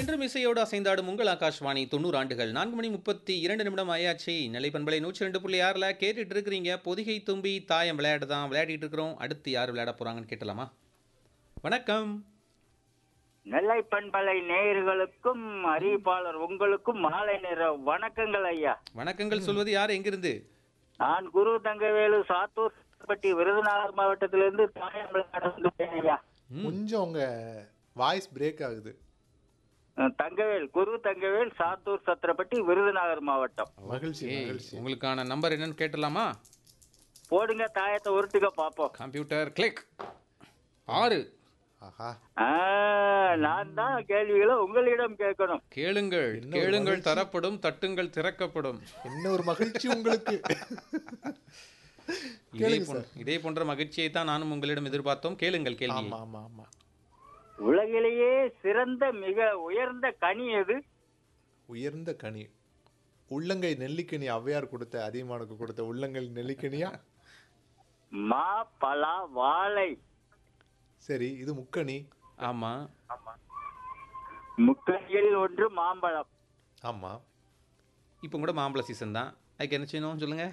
என்றும் இசையோடு அசைந்தாடும் உங்கள் ஆகாஷ்வாணி தொண்ணூறு ஆண்டுகள் நான்கு மணி முப்பத்தி இரண்டு நிமிடம் ஆயாச்சு நிலை பண்பலை நூற்றி ரெண்டு புள்ளி ஆறில் கேட்டுட்டு இருக்கிறீங்க பொதிகை தும்பி தாயம் விளையாட்டு தான் விளையாடிட்டு இருக்கிறோம் அடுத்து யார் விளையாட போறாங்கன்னு கேட்டலாமா வணக்கம் நெல்லை பண்பலை நேயர்களுக்கும் அறிவிப்பாளர் உங்களுக்கும் மாலை நேர வணக்கங்கள் ஐயா வணக்கங்கள் சொல்வது யார் எங்கிருந்து நான் குரு தங்கவேலு சாத்தூர் பட்டி விருதுநகர் மாவட்டத்திலிருந்து தாயம் விளையாட வந்துட்டேன் ஐயா கொஞ்சம் உங்க வாய்ஸ் பிரேக் ஆகுது அஹ் தங்கவேல் குரு தங்கவேல் சாத்தூர் சத்திரப்பட்டி விருதுநகர் மாவட்டம் மகிழ்ச்சி ஏய், மகிழ்ச்சி உங்களுக்கான நம்பர் என்னன்னு கேட்டலாமா போடுங்க தாயத்தை உருட்டுக்க பாப்போம் கம்ப்யூட்டர் கிளிக் ஆறு ஆஹா ஆஹ், நான் தான் கேள்விகளை உங்களிடம் கேட்கணும் கேளுங்கள் என்ன ஒரு கேளுங்கள் மகிழ்ச்சி. தரப்படும் தட்டுங்கள் திறக்கப்படும் என்ன ஒரு மகிழ்ச்சி உங்களுக்கு இதே கேளுங்க போன்ற இதே போன்ற மகிழ்ச்சியை தான் நானும் உங்களிடம் எதிர்பார்த்தோம் கேளுங்கள் கேள்வி ஆமா ஆமா ஆமா உலகிலேயே சிறந்த மிக உயர்ந்த கனி எது உயர்ந்த கனி உள்ளங்கை நெல்லிக்கனி ஔவையார் கொடுத்த அதிகமானுக்கு கொடுத்த உள்ளங்கை நெல்லிக்கனியா மா பலா வாழை சரி இது முக்கனி ஆமா முக்கணிகளில் ஒன்று மாம்பழம் ஆமா இப்போ கூட மாம்பழ சீசன் தான் அதுக்கு என்ன செய்யணும் சொல்லுங்க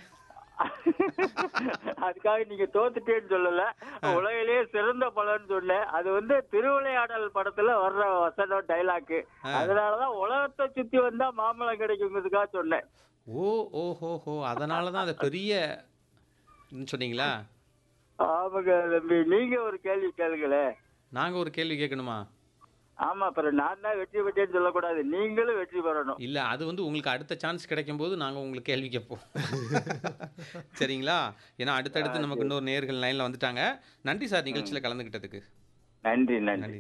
அதுக்காக நீங்க தோத்துட்டேன்னு சொல்லல உலகிலேயே சிறந்த பலன்னு சொன்னேன் அது வந்து திருவிளையாடல் படத்துல வர்ற வசனம் டைலாக் அதனாலதான் உலகத்தை சுத்தி வந்தா மாம்பழம் கிடைக்குங்கிறதுக்காக சொன்னேன் ஓ ஓ ஹோ ஹோ அதனால தான் அது பெரிய ன்னு சொன்னீங்களா ஆமாங்க தம்பி நீங்க ஒரு கேள்வி கேளுங்களேன் நாங்க ஒரு கேள்வி கேட்கணுமா ஆமா அப்புறம் நான் தான் வெற்றி பெற்றேன்னு சொல்லக்கூடாது நீங்களும் வெற்றி பெறணும் இல்ல அது வந்து உங்களுக்கு அடுத்த சான்ஸ் கிடைக்கும் போது நாங்க உங்களுக்கு கேள்வி கேட்போம் சரிங்களா ஏன்னா அடுத்தடுத்து நமக்கு இன்னொரு நேர்கள் லைன்ல வந்துட்டாங்க நன்றி சார் நிகழ்ச்சியில கலந்துக்கிட்டதுக்கு நன்றி நன்றி நன்றி